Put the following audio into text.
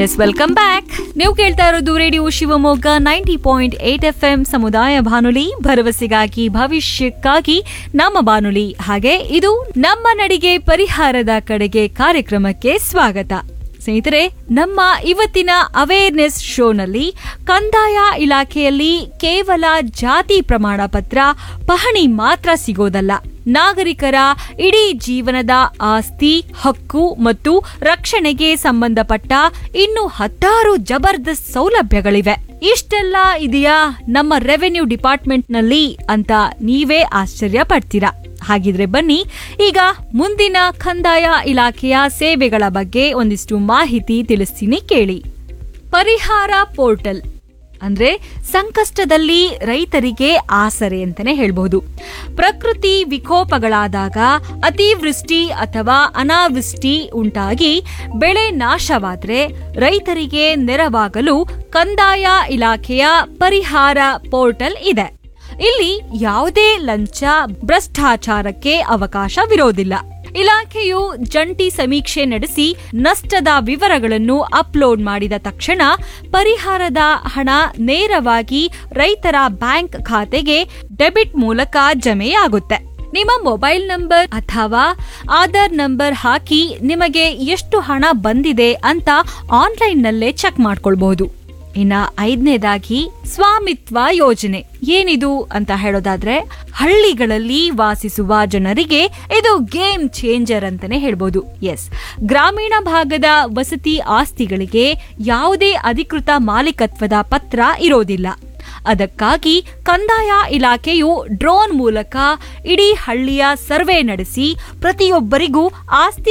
S welcome back ನೀವು ಕೇಳ್ತಾ ಇರೋದು radio Shivamogga ninety point eight F M ಸಮುದಾಯ ಬಾನುಲಿ ಭರವಸೆಗಾಗಿ ಭವಿಷ್ಯಕ್ಕಾಗಿ ನಮ್ಮ ಬಾನುಲಿ ಹಾಗೆ ಇದು ನಮ್ಮ ನಡಿಗೆ ಪರಿಹಾರದ ಕಡೆಗೆ ಕಾರ್ಯಕ್ರಮಕ್ಕೆ ಸ್ವಾಗತ ಸ್ನೇಹಿತರೆ ನಮ್ಮ ಇವತ್ತಿನ ಅವೇರ್ನೆಸ್ ಶೋನಲ್ಲಿ ಕಂದಾಯ ಇಲಾಖೆಯಲ್ಲಿ ಕೇವಲ ಜಾತಿ ಪ್ರಮಾಣ ಪತ್ರ ಪಹಣಿ ಮಾತ್ರ ಸಿಗೋದಲ್ಲ ನಾಗರಿಕರ ಇಡೀ ಜೀವನದ ಆಸ್ತಿ ಹಕ್ಕು ಮತ್ತು ರಕ್ಷಣೆಗೆ ಸಂಬಂಧಪಟ್ಟ ಇನ್ನು ಹತ್ತಾರು ಜಬರ್ದಸ್ತ್ ಸೌಲಭ್ಯಗಳಿವೆ ಇಷ್ಟೆಲ್ಲ ಇದೆಯಾ ನಮ್ಮ ರೆವೆನ್ಯೂ ಡಿಪಾರ್ಟ್ಮೆಂಟ್ನಲ್ಲಿ ಅಂತ ನೀವೇ ಆಶ್ಚರ್ಯ ಪಡ್ತೀರಾ ಹಾಗಿದ್ರೆ ಬನ್ನಿ ಈಗ ಮುಂದಿನ ಕಂದಾಯ ಇಲಾಖೆಯ ಸೇವೆಗಳ ಬಗ್ಗೆ ಒಂದಿಷ್ಟು ಮಾಹಿತಿ ತಿಳಿಸ್ತೀನಿ ಕೇಳಿ ಪರಿಹಾರ ಪೋರ್ಟಲ್ ಅಂದ್ರೆ ಸಂಕಷ್ಟದಲ್ಲಿ ರೈತರಿಗೆ ಆಸರೆ ಅಂತಾನೆ ಹೇಳ್ಬಹುದು ಪ್ರಕೃತಿ ವಿಕೋಪಗಳಾದಾಗ ಅತಿವೃಷ್ಟಿ ಅಥವಾ ಅನಾವೃಷ್ಟಿ ಉಂಟಾಗಿ ಬೆಳೆ ನಾಶವಾದ್ರೆ ರೈತರಿಗೆ ನೆರವಾಗಲು ಕಂದಾಯ ಇಲಾಖೆಯ ಪರಿಹಾರ ಪೋರ್ಟಲ್ ಇದೆ ಇಲ್ಲಿ ಯಾವುದೇ ಲಂಚ ಭ್ರಷ್ಟಾಚಾರಕ್ಕೆ ಅವಕಾಶವಿರೋದಿಲ್ಲ ಇಲಾಖೆಯು ಜಂಟಿ ಸಮೀಕ್ಷೆ ನಡೆಸಿ ನಷ್ಟದ ವಿವರಗಳನ್ನು ಅಪ್ಲೋಡ್ ಮಾಡಿದ ತಕ್ಷಣ ಪರಿಹಾರದ ಹಣ ನೇರವಾಗಿ ರೈತರ ಬ್ಯಾಂಕ್ ಖಾತೆಗೆ ಡೆಬಿಟ್ ಮೂಲಕ ಜಮೆಯಾಗುತ್ತೆ ನಿಮ್ಮ ಮೊಬೈಲ್ ನಂಬರ್ ಅಥವಾ ಆಧಾರ್ ನಂಬರ್ ಹಾಕಿ ನಿಮಗೆ ಎಷ್ಟು ಹಣ ಬಂದಿದೆ ಅಂತ ಆನ್ಲೈನ್ನಲ್ಲೇ ಚೆಕ್ ಮಾಡ್ಕೊಳ್ಬಹುದು ಇನ್ನ ಐದನೇದಾಗಿ ಸ್ವಾಮಿತ್ವ ಯೋಜನೆ ಏನಿದು ಅಂತ ಹೇಳೋದಾದ್ರೆ ಹಳ್ಳಿಗಳಲ್ಲಿ ವಾಸಿಸುವ ಜನರಿಗೆ ಇದು ಗೇಮ್ ಚೇಂಜರ್ ಅಂತಾನೆ ಹೇಳ್ಬೋದು ಎಸ್ ಗ್ರಾಮೀಣ ಭಾಗದ ವಸತಿ ಆಸ್ತಿಗಳಿಗೆ ಯಾವುದೇ ಅಧಿಕೃತ ಮಾಲೀಕತ್ವದ ಪತ್ರ ಇರೋದಿಲ್ಲ ಅದಕ್ಕಾಗಿ ಕಂದಾಯ ಇಲಾಖೆಯು ಡ್ರೋನ್ ಮೂಲಕ ಇಡೀ ಹಳ್ಳಿಯ ಸರ್ವೆ ನಡೆಸಿ ಪ್ರತಿಯೊಬ್ಬರಿಗೂ ಆಸ್ತಿ